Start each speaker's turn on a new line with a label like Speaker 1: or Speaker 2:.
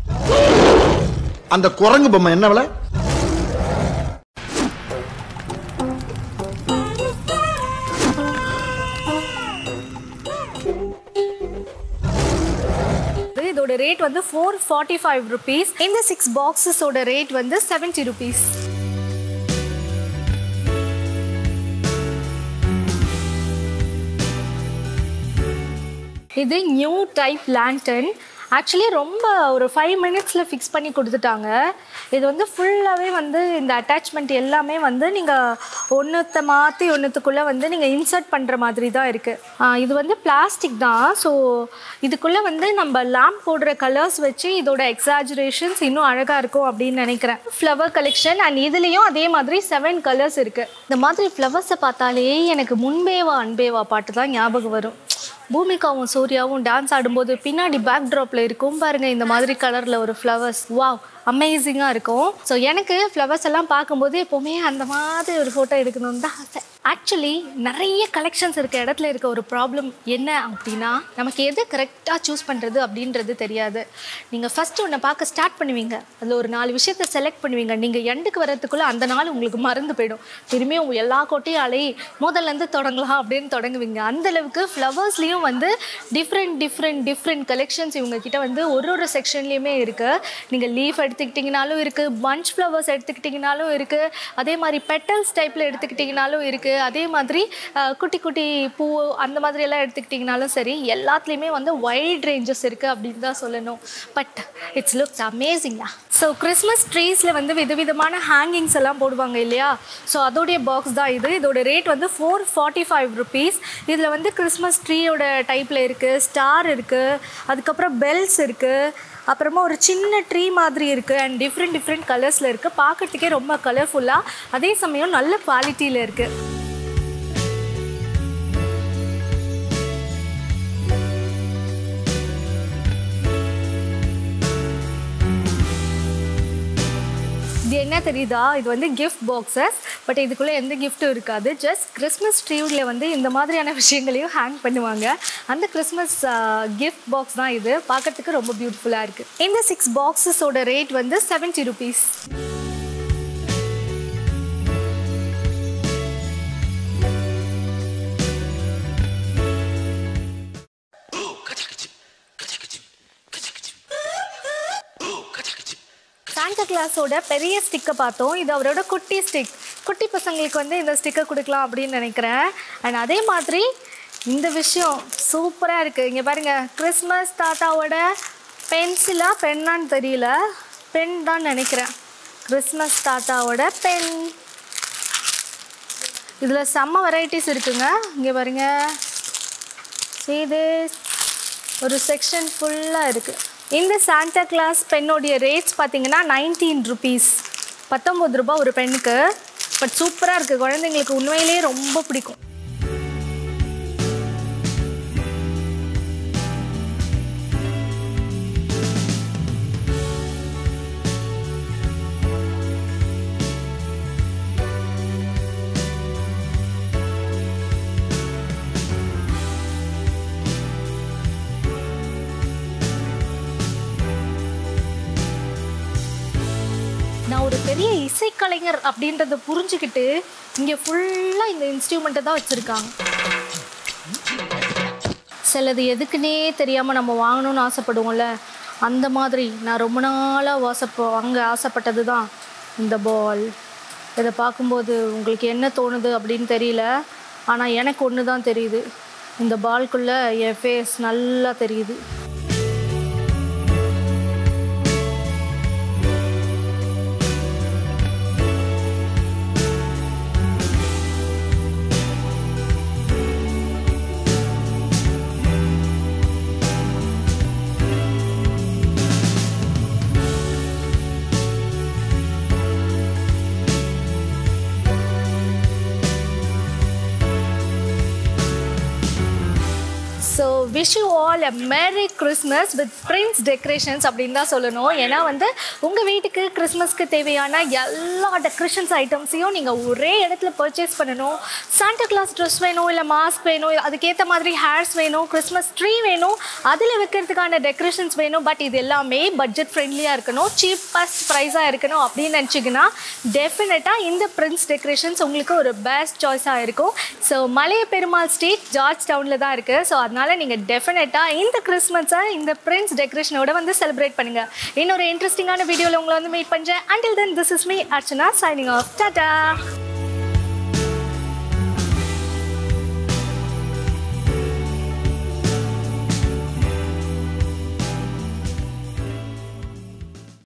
Speaker 1: அந்த குரங்கு பொம்மை என்ன விலை
Speaker 2: இதோட ரேட் வந்து ஃபோர் ஃபார்ட்டி ஃபைவ் ருபீஸ் இந்த சிக்ஸ் பாக்ஸஸோட ரேட் வந்து செவன்ட்டி ருபீஸ் இது நியூ டைப் லேண்டன் ஆக்சுவலி ரொம்ப ஒரு ஃபைவ் மினிட்ஸில் ஃபிக்ஸ் பண்ணி கொடுத்துட்டாங்க இது வந்து ஃபுல்லாகவே வந்து இந்த அட்டாச்மெண்ட் எல்லாமே வந்து நீங்கள் ஒன்றுத்தை மாற்றி ஒன்றுத்துக்குள்ளே வந்து நீங்கள் இன்சர்ட் பண்ணுற மாதிரி தான் இருக்குது இது வந்து பிளாஸ்டிக் தான் ஸோ இதுக்குள்ளே வந்து நம்ம லேம்ப் போடுற கலர்ஸ் வச்சு இதோட எக்ஸாஜுரேஷன்ஸ் இன்னும் அழகாக இருக்கும் அப்படின்னு நினைக்கிறேன் ஃப்ளவர் கலெக்ஷன் அண்ட் இதுலேயும் அதே மாதிரி செவன் கலர்ஸ் இருக்குது இந்த மாதிரி ஃப்ளவர்ஸை பார்த்தாலே எனக்கு முன்பேவா அன்பேவா பாட்டு தான் ஞாபகம் வரும் பூமிகாவும் சூர்யாவும் டான்ஸ் ஆடும்போது பின்னாடி பேக் ட்ராப்பில் இருக்கும் பாருங்க இந்த மாதிரி கலரில் ஒரு ஃப்ளவர்ஸ் வாவ் அமேசிங்காக இருக்கும் ஸோ எனக்கு ஃப்ளவர்ஸ் எல்லாம் பார்க்கும்போது எப்போவுமே அந்த மாதிரி ஒரு ஃபோட்டோ எடுக்கணும்னு தான் ஆசை ஆக்சுவலி நிறைய கலெக்ஷன்ஸ் இருக்க இடத்துல இருக்க ஒரு ப்ராப்ளம் என்ன அப்படின்னா நமக்கு எது கரெக்டாக சூஸ் பண்ணுறது அப்படின்றது தெரியாது நீங்கள் ஃபஸ்ட்டு ஒன்றை பார்க்க ஸ்டார்ட் பண்ணுவீங்க அதில் ஒரு நாலு விஷயத்தை செலக்ட் பண்ணுவீங்க நீங்கள் எண்டுக்கு வரதுக்குள்ளே அந்த நாள் உங்களுக்கு மறந்து போயிடும் திரும்பியும் உங்கள் எல்லா கோட்டையும் அலையை முதல்லேருந்து தொடங்கலாம் அப்படின்னு தொடங்குவீங்க அந்த அளவுக்கு ஃப்ளவர்ஸ்லேயும் வந்து டிஃப்ரெண்ட் டிஃப்ரெண்ட் டிஃப்ரெண்ட் கலெக்ஷன்ஸ் இவங்க கிட்ட வந்து ஒரு ஒரு செக்ஷன்லேயுமே இருக்குது நீங்கள் லீஃப் எடுத்துக்கிட்டிங்கனாலும் இருக்குது பஞ்ச் ஃப்ளவர்ஸ் எடுத்துக்கிட்டிங்கனாலும் இருக்குது அதே மாதிரி பெட்டல்ஸ் டைப்பில் எடுத்துக்கிட்டிங்கனாலும் இருக்குது அதே மாதிரி அஹ், குட்டி குட்டி பூ அந்த மாதிரி எல்லாம் எடுத்துக்கிட்டிங்கனாலும் சரி எல்லாத்துலேயுமே வந்து வைட் ரேஞ்சஸ் இருக்குது அப்படின்னு தான் சொல்லணும் பட் இட்ஸ் லுக்ஸ் அமேசிங்கா ஸோ கிறிஸ்மஸ் ட்ரீஸில் வந்து விதவிதமான ஹேங்கிங்ஸ் எல்லாம் போடுவாங்க இல்லையா ஸோ அதோடைய பாக்ஸ் தான் இது இதோட ரேட் வந்து ஃபோர் ஃபார்ட்டி ஃபைவ் ருபீஸ் இதில் வந்து கிறிஸ்மஸ் ட்ரீயோட டைப்பில் இருக்குது ஸ்டார் இருக்குது அதுக்கப்புறம் பெல்ஸ் இருக்குது அப்புறமா ஒரு சின்ன ட்ரீ மாதிரி இருக்குது அண்ட் டிஃப்ரெண்ட் டிஃப்ரெண்ட் கலர்ஸில் இருக்குது பார்க்கறதுக்கே ரொம்ப கலர்ஃபுல்லாக அதே சமயம் நல்ல குவாலிட்டியில் இருக்குது இது என்ன தெரியுதா இது வந்து கிஃப்ட் பாக்ஸஸ் பட் இதுக்குள்ளே எந்த கிஃப்ட்டும் இருக்காது ஜஸ்ட் கிறிஸ்மஸ் ட்ரீவில் வந்து இந்த மாதிரியான விஷயங்களையும் ஹேங் பண்ணுவாங்க அந்த கிறிஸ்மஸ் கிஃப்ட் பாக்ஸ் தான் இது பார்க்கறதுக்கு ரொம்ப பியூட்டிஃபுல்லாக இருக்குது இந்த சிக்ஸ் பாக்ஸஸோட ரேட் வந்து செவன்ட்டி ருபீஸ் சாண்டா கிளாஸோட பெரிய ஸ்டிக்கை பார்த்தோம் இது அவரோட குட்டி ஸ்டிக் குட்டி பசங்களுக்கு வந்து இந்த ஸ்டிக்கை கொடுக்கலாம் அப்படின்னு நினைக்கிறேன் அண்ட் அதே மாதிரி இந்த விஷயம் சூப்பராக இருக்குது இங்கே பாருங்கள் கிறிஸ்மஸ் தாத்தாவோட பென்சிலா பென்னான்னு தெரியல பென் தான் நினைக்கிறேன் கிறிஸ்மஸ் தாத்தாவோட பென் இதில் செம்ம வெரைட்டிஸ் இருக்குங்க இங்கே பாருங்க இது ஒரு செக்ஷன் ஃபுல்லாக இருக்குது இந்த சாண்டா கிளாஸ் பென்னோடைய ரேட்ஸ் பார்த்தீங்கன்னா நைன்டீன் ருபீஸ் பத்தொம்பது ரூபாய் ஒரு பெண்ணுக்கு பட் சூப்பராக இருக்குது குழந்தைங்களுக்கு உண்மையிலேயே ரொம்ப பிடிக்கும் நான் ஒரு பெரிய இசைக்கலைஞர் அப்படின்றத புரிஞ்சுக்கிட்டு இங்கே ஃபுல்லாக இந்த இன்ஸ்ட்ருமெண்ட்டை தான் வச்சுருக்காங்க சிலது எதுக்குன்னே தெரியாமல் நம்ம வாங்கணும்னு ஆசைப்படுவோம்ல அந்த மாதிரி நான் ரொம்ப நாளாக வாசப்போ வாங்க ஆசைப்பட்டது தான் இந்த பால் இதை பார்க்கும்போது உங்களுக்கு என்ன தோணுது அப்படின்னு தெரியல ஆனால் எனக்கு ஒன்று தான் தெரியுது இந்த பால்குள்ளே என் ஃபேஸ் நல்லா தெரியுது so wish you all a merry Christmas with prince decorations அப்படின்னு தான் சொல்லணும் ஏன்னா வந்து உங்கள் வீட்டுக்கு கிறிஸ்மஸ்க்கு தேவையான எல்லா டெக்கரேஷன்ஸ் ஐட்டம்ஸையும் நீங்கள் ஒரே இடத்துல பர்ச்சேஸ் பண்ணணும் சாண்டா கிளாஸ் ட்ரெஸ் வேணும் இல்லை மாஸ்க் வேணும் அதுக்கேற்ற மாதிரி ஹேர்ஸ் வேணும் கிறிஸ்மஸ் ட்ரீ வேணும் அதில் வைக்கிறதுக்கான டெக்கரேஷன்ஸ் வேணும் பட் இது எல்லாமே பட்ஜெட் ஃப்ரெண்ட்லியாக இருக்கணும் சீப்பஸ்ட் ப்ரைஸாக இருக்கணும் அப்படின்னு நினச்சிங்கன்னா டெஃபினட்டாக இந்த பிரின்ஸ் டெக்கரேஷன்ஸ் உங்களுக்கு ஒரு பெஸ்ட் சாய்ஸாக இருக்கும் ஸோ மலைய பெருமாள் ஸ்ட்ரீட் ஜார்ஜ் டவுனில் தான் இருக்குது ஸோ அதனால் நீங்கள் டெஃபினட்டாக இந்த கிறிஸ்மஸை இந்த பிரின்ஸ் டெக்கரேஷனோட வந்து செலிப்ரேட் பண்ணுங்கள் இன்னொரு இன்ட்ரெஸ்டிங்கான வீடியோவில் உங்களை வந்து மீட் பண்ணுறேன் until then this is me Archana signing off Tata